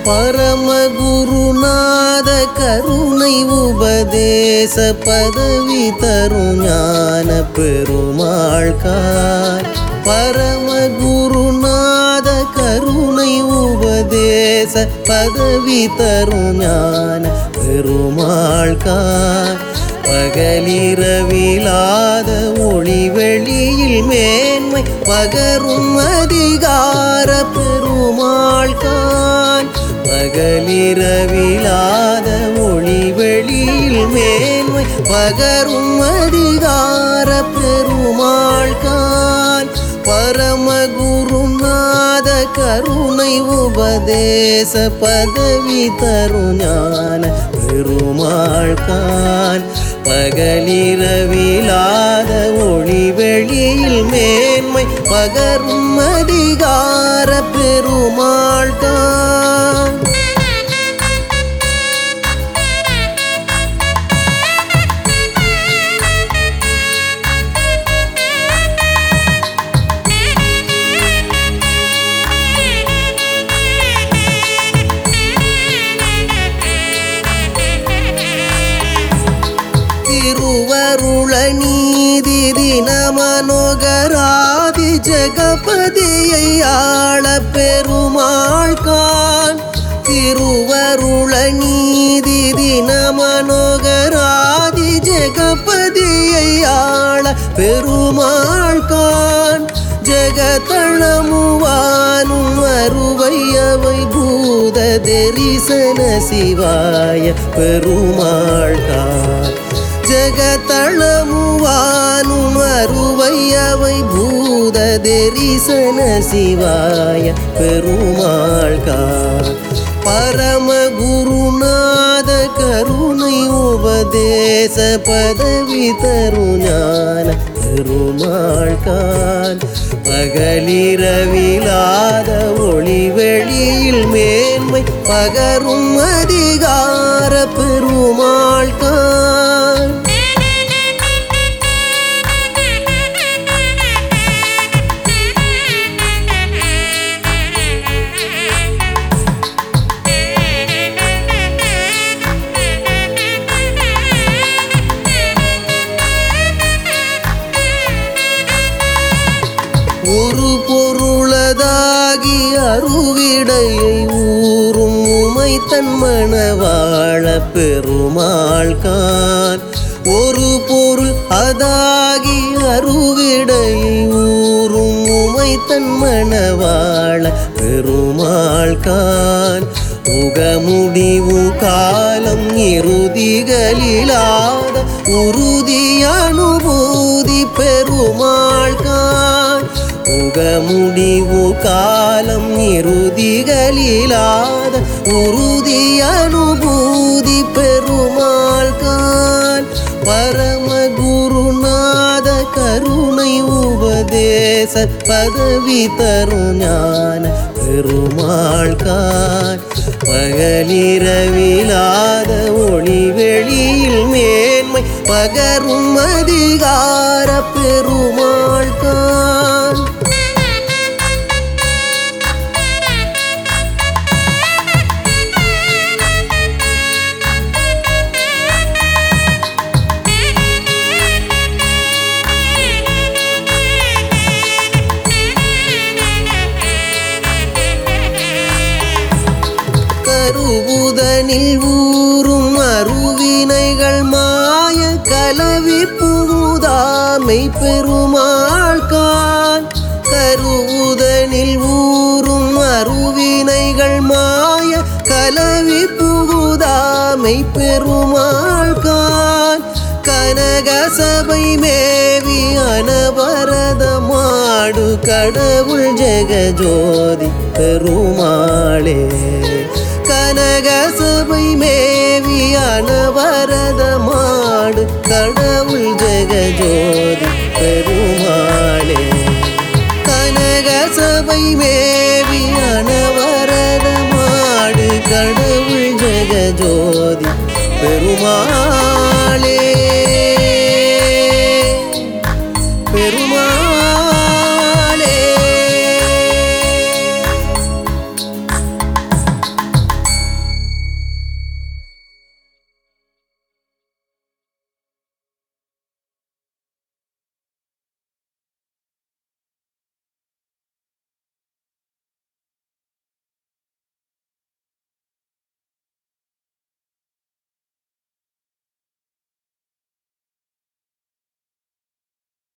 பரமகுருநாத கருணை உபதேச பதவி தரும் ஞான பெருமாள்கார் பரமகுருநாத கருணை உபதேச பதவி தரும் ஞான பெருமாள்கார் பகலிரவிலாத ஒளி வெளியில் மேன்மை பகரும் அதிகார பெருமாள்கான் பகலிரவிலாத ஒளி வெளியில் மேன்மை பகரும் அதிகார பெருமாள்கான் பரமகுருநாத கருணை உபதேச பதவி தருஞான பெருமாள்கான் பகலிரவிலாத ஒளி வெளியில் மேன்மை பகரும் அதிகார பெருமாள்கான் திருவருள நீதி தின மனோகராதி ஜெகபதியை ஆள பெருமாள்கான் திருவருள நீதி தின மனோகராதி ஜெகபதியை ஆள பெருமாள்கான் ஜெகதளமுவானும் அருவையவை பூத தரிசன சிவாய பெருமாள்கான் ஜெகதளமுவானும் அருவையவை பூத தரிசன சிவாய பெருமாள்கான் பரமகுருநாத கருணை உபதேச பதவி தருஞான பெருமாள்கான் பகலிரவிலாத ஒளி வெளியில் மேன்மை பகரும் அதிகார பெருமாள்கான் ஒரு பொருளதாகி அருவிடையை ஊறும் உமை தன் மணவாழ பெருமாள்கான் ஒரு பொருள் அதாகி அருவிடையை ஊறும் உமை தன் மணவாழ பெருமாள்கான் உகமுடிவு காலம் இறுதிகளிலாத உறுதி அனுபூதி பெருமாள்கான் உகமுடிவு காலம் இறுதிகளிலாத உறுதி அனுபூதி பெருமாள்கான் பரமகுருநாத கருணை உபதேச பதவி தரும் ஞான பெருமாள்கான் பகலிரவிலாத ஒளி வெளியில் மேன்மை பகரும் அதிகார பெருமாள்கான் கருவுதனில் ஊறும் அருவினைகள் மாய கலவி புகுதாமை பெருமாள்கான் கருவுதனில் ஊறும் அருவினைகள் மாய கலவி புகுதாமை பெருமாள்கான் கனக சபை மேவி அனவரத மாடு கடவுள் ஜெகஜோதி பெருமாளே கனக சபை மேவி அனவரத மாடு கடவுள் ஜெகஜோதி பெருமாளே கனக சபை மேவி அனவரத மாடு கடவுள் ஜெகஜோதி பெருமாளே